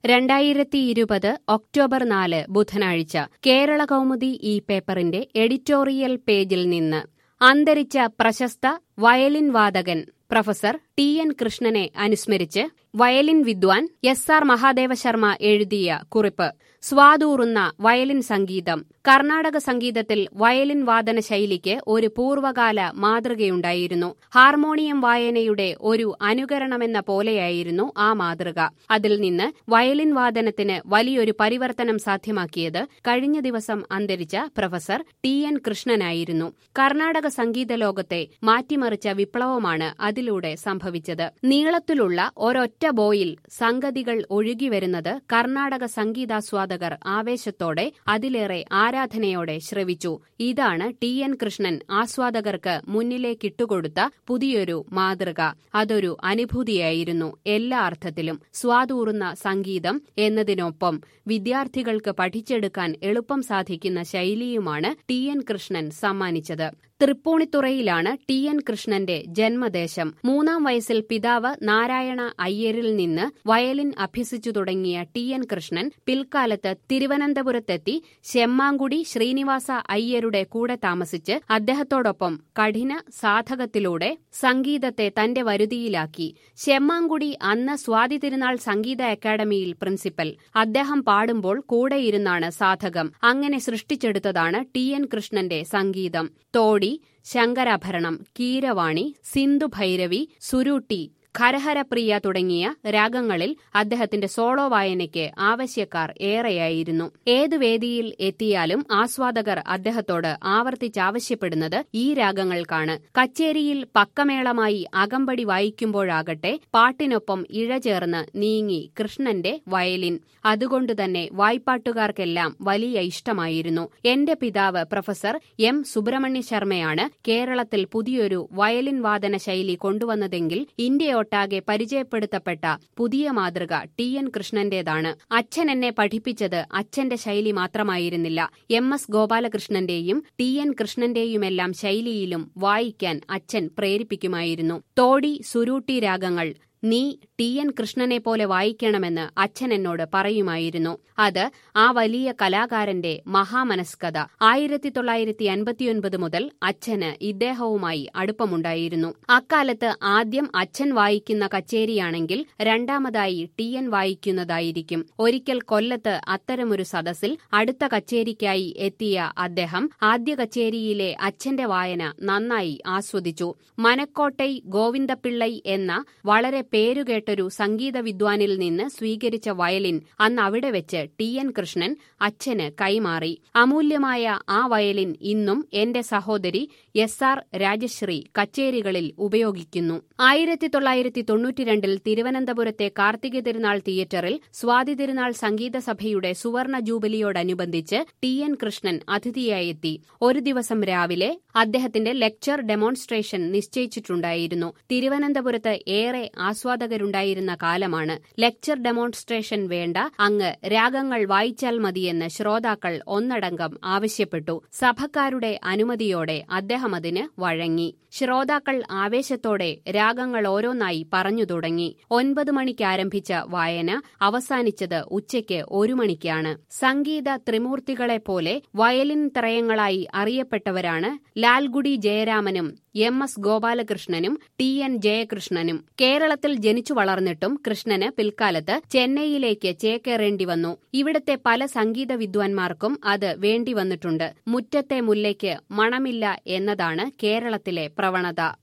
രണ്ടായിരത്തി ഇരുപത് ഒക്ടോബർ നാല് ബുധനാഴ്ച കേരള കൗമുദി ഈ പേപ്പറിന്റെ എഡിറ്റോറിയൽ പേജിൽ നിന്ന് അന്തരിച്ച പ്രശസ്ത വയലിൻ വാദകൻ പ്രൊഫസർ ടി എൻ കൃഷ്ണനെ അനുസ്മരിച്ച് വയലിൻ വിദ്വാൻ എസ് ആർ മഹാദേവ ശർമ്മ എഴുതിയ കുറിപ്പ് സ്വാതൂറുന്ന വയലിൻ സംഗീതം കർണാടക സംഗീതത്തിൽ വയലിൻ വാദന ശൈലിക്ക് ഒരു പൂർവകാല മാതൃകയുണ്ടായിരുന്നു ഹാർമോണിയം വായനയുടെ ഒരു അനുകരണമെന്ന പോലെയായിരുന്നു ആ മാതൃക അതിൽ നിന്ന് വയലിൻ വാദനത്തിന് വലിയൊരു പരിവർത്തനം സാധ്യമാക്കിയത് കഴിഞ്ഞ ദിവസം അന്തരിച്ച പ്രൊഫസർ ടി എൻ കൃഷ്ണനായിരുന്നു കർണാടക സംഗീത ലോകത്തെ മാറ്റിമറിച്ച വിപ്ലവമാണ് അതിലൂടെ സംഭവിച്ചത് നീളത്തിലുള്ള ഒരൊറ്റ ബോയിൽ സംഗതികൾ ഒഴുകിവരുന്നത് കർണാടക സംഗീതാസ്വാദകർ ആവേശത്തോടെ അതിലേറെ ആരാധനയോടെ ശ്രവിച്ചു ഇതാണ് ടി എൻ കൃഷ്ണൻ ആസ്വാദകർക്ക് മുന്നിലേക്കിട്ടുകൊടുത്ത പുതിയൊരു മാതൃക അതൊരു അനുഭൂതിയായിരുന്നു എല്ലാ അർത്ഥത്തിലും സ്വാതൂറുന്ന സംഗീതം എന്നതിനൊപ്പം വിദ്യാർത്ഥികൾക്ക് പഠിച്ചെടുക്കാൻ എളുപ്പം സാധിക്കുന്ന ശൈലിയുമാണ് ടി എൻ കൃഷ്ണൻ സമ്മാനിച്ചത് തൃപ്പൂണിത്തുറയിലാണ് ടി എൻ കൃഷ്ണന്റെ ജന്മദേശം മൂന്നാം വയസ്സിൽ പിതാവ് നാരായണ അയ്യരിൽ നിന്ന് വയലിൻ അഭ്യസിച്ചു തുടങ്ങിയ ടി എൻ കൃഷ്ണൻ പിൽക്കാലത്ത് തിരുവനന്തപുരത്തെത്തി ശെമ്മാങ്കുടി ശ്രീനിവാസ അയ്യരുടെ കൂടെ താമസിച്ച് അദ്ദേഹത്തോടൊപ്പം കഠിന സാധകത്തിലൂടെ സംഗീതത്തെ തന്റെ വരുതിയിലാക്കി ശെമ്മാങ്കുടി അന്ന് സ്വാതി തിരുനാൾ സംഗീത അക്കാദമിയിൽ പ്രിൻസിപ്പൽ അദ്ദേഹം പാടുമ്പോൾ കൂടെയിരുന്നാണ് സാധകം അങ്ങനെ സൃഷ്ടിച്ചെടുത്തതാണ് ടി എൻ കൃഷ്ണന്റെ സംഗീതം തോടി ശങ്കരാഭരണം കീരവാണി സിന്ധുഭൈരവി സുരൂട്ടി ഖരഹരപ്രിയ തുടങ്ങിയ രാഗങ്ങളിൽ അദ്ദേഹത്തിന്റെ സോളോ വായനയ്ക്ക് ആവശ്യക്കാർ ഏറെയായിരുന്നു ഏതു വേദിയിൽ എത്തിയാലും ആസ്വാദകർ അദ്ദേഹത്തോട് ആവർത്തിച്ചാവശ്യപ്പെടുന്നത് ഈ രാഗങ്ങൾക്കാണ് കച്ചേരിയിൽ പക്കമേളമായി അകമ്പടി വായിക്കുമ്പോഴാകട്ടെ പാട്ടിനൊപ്പം ഇഴചേർന്ന് നീങ്ങി കൃഷ്ണന്റെ വയലിൻ അതുകൊണ്ടുതന്നെ വായ്പാട്ടുകാർക്കെല്ലാം വലിയ ഇഷ്ടമായിരുന്നു എന്റെ പിതാവ് പ്രൊഫസർ എം സുബ്രഹ്മണ്യ ശർമ്മയാണ് കേരളത്തിൽ പുതിയൊരു വയലിൻ വാദന ശൈലി കൊണ്ടുവന്നതെങ്കിൽ ഇന്ത്യയൊട്ടാകെ പരിചയപ്പെടുത്തപ്പെട്ട പുതിയ മാതൃക ടി എൻ കൃഷ്ണന്റേതാണ് അച്ഛൻ എന്നെ പഠിപ്പിച്ചത് അച്ഛന്റെ ശൈലി മാത്രമായിരുന്നില്ല എം എസ് ഗോപാലകൃഷ്ണന്റെയും ടി എൻ കൃഷ്ണന്റെയുമെല്ലാം ശൈലിയിലും വായിക്കാൻ അച്ഛൻ പ്രേരിപ്പിക്കുമായിരുന്നു തോടി സുരൂട്ടി രാഗങ്ങൾ നീ ടി എൻ കൃഷ്ണനെ പോലെ വായിക്കണമെന്ന് അച്ഛൻ എന്നോട് പറയുമായിരുന്നു അത് ആ വലിയ കലാകാരന്റെ മഹാമനസ്കത ആയിരത്തി തൊള്ളായിരത്തി അൻപത്തിയൊൻപത് മുതൽ അച്ഛന് ഇദ്ദേഹവുമായി അടുപ്പമുണ്ടായിരുന്നു അക്കാലത്ത് ആദ്യം അച്ഛൻ വായിക്കുന്ന കച്ചേരിയാണെങ്കിൽ രണ്ടാമതായി ടി എൻ വായിക്കുന്നതായിരിക്കും ഒരിക്കൽ കൊല്ലത്ത് അത്തരമൊരു സദസ്സിൽ അടുത്ത കച്ചേരിക്കായി എത്തിയ അദ്ദേഹം ആദ്യ കച്ചേരിയിലെ അച്ഛന്റെ വായന നന്നായി ആസ്വദിച്ചു മനക്കോട്ടൈ ഗോവിന്ദപിള്ളൈ എന്ന വളരെ പേരുകേട്ടൊരു സംഗീത വിദ്വാനിൽ നിന്ന് സ്വീകരിച്ച വയലിൻ അന്ന് അവിടെ വെച്ച് ടി എൻ കൃഷ്ണൻ അച്ഛന് കൈമാറി അമൂല്യമായ ആ വയലിൻ ഇന്നും എന്റെ സഹോദരി എസ് ആർ രാജശ്രീ കച്ചേരികളിൽ ഉപയോഗിക്കുന്നു ആയിരത്തി തൊള്ളായിരത്തി തൊണ്ണൂറ്റിരണ്ടിൽ തിരുവനന്തപുരത്തെ കാർത്തിക തിരുനാൾ തിയേറ്ററിൽ സ്വാതി തിരുനാൾ സംഗീത സഭയുടെ സുവർണ ജൂബിലിയോടനുബന്ധിച്ച് ടി എൻ കൃഷ്ണൻ അതിഥിയായെത്തി ഒരു ദിവസം രാവിലെ അദ്ദേഹത്തിന്റെ ലെക്ചർ ഡെമോൺസ്ട്രേഷൻ നിശ്ചയിച്ചിട്ടുണ്ടായിരുന്നു തിരുവനന്തപുരത്ത് ഏറെ ആസ്വാദകരുണ്ടായിരുന്ന കാലമാണ് ലെക്ചർ ഡെമോൺസ്ട്രേഷൻ വേണ്ട അങ്ങ് രാഗങ്ങൾ വായിച്ചാൽ മതിയെന്ന് ശ്രോതാക്കൾ ഒന്നടങ്കം ആവശ്യപ്പെട്ടു സഭക്കാരുടെ അനുമതിയോടെ അദ്ദേഹം അതിന് വഴങ്ങി ശ്രോതാക്കൾ ആവേശത്തോടെ രാഗങ്ങൾ ഓരോന്നായി പറഞ്ഞു തുടങ്ങി ഒൻപത് മണിക്ക് ആരംഭിച്ച വായന അവസാനിച്ചത് ഉച്ചയ്ക്ക് ഒരു മണിക്കാണ് സംഗീത ത്രിമൂർത്തികളെ പോലെ വയലിൻ ത്രയങ്ങളായി അറിയപ്പെട്ടവരാണ് ലാൽഗുഡി ജയരാമനും എം എസ് ഗോപാലകൃഷ്ണനും ടി എൻ ജയകൃഷ്ണനും കേരളത്തിൽ ജനിച്ചു വളർന്നിട്ടും കൃഷ്ണന് പിൽക്കാലത്ത് ചെന്നൈയിലേക്ക് ചേക്കേറേണ്ടി വന്നു ഇവിടത്തെ പല സംഗീത വിദ്വാൻമാർക്കും അത് വേണ്ടി വന്നിട്ടുണ്ട് മുറ്റത്തെ മുല്ലയ്ക്ക് മണമില്ല എന്നതാണ് കേരളത്തിലെ പ്രവണത